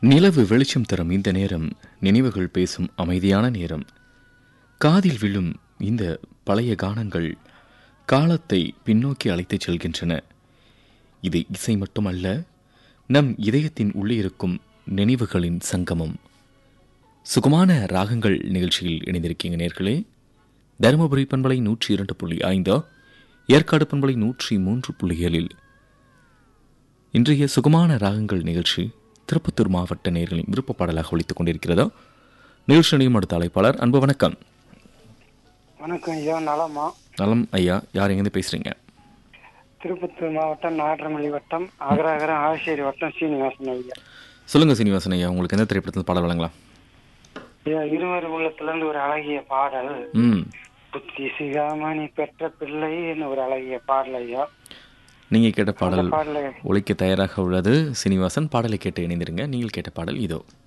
நிலவு வெளிச்சம் தரும் இந்த நேரம் நினைவுகள் பேசும் அமைதியான நேரம் காதில் விழும் இந்த பழைய கானங்கள் காலத்தை பின்னோக்கி அழைத்துச் செல்கின்றன இது இசை மட்டுமல்ல நம் இதயத்தின் உள்ளே இருக்கும் நினைவுகளின் சங்கமம் சுகமான ராகங்கள் நிகழ்ச்சியில் இணைந்திருக்கீங்க நேர்களே தருமபுரி பண்பலை நூற்றி இரண்டு புள்ளி ஐந்து ஏற்காடு பண்பலை நூற்றி மூன்று புள்ளி ஏழில் இன்றைய சுகமான ராகங்கள் நிகழ்ச்சி திருப்பத்தூர் மாவட்ட நேர்களின் விருப்ப பாடலாக ஒழித்துக் கொண்டிருக்கிறதா நிகழ்ச்சி நிலையம் அடுத்த அழைப்பாளர் அன்பு வணக்கம் வணக்கம் ஐயா நலமா நலம் ஐயா யார் எங்கேருந்து பேசுறீங்க திருப்பத்தூர் மாவட்டம் நாற்றமல்லி வட்டம் அகராகரம் ஆசிரியர் வட்டம் சீனிவாசன் ஐயா சொல்லுங்க சீனிவாசன் ஐயா உங்களுக்கு எந்த திரைப்படத்தில் பாடல் வழங்கலாம் ஐயா இருவர் உள்ளத்திலிருந்து ஒரு அழகிய பாடல் ம் புத்தி சிகாமணி பெற்ற பிள்ளைன்னு ஒரு அழகிய பாடல் ஐயா நீங்கள் கேட்ட அந்த பாடல் பாடலை ஒழிக்க தயாராக உள்ளது சீனிவாசன் பாடலை கேட்டு இணைந்திருங்க நீங்கள் கேட்ட பாடல் இதோ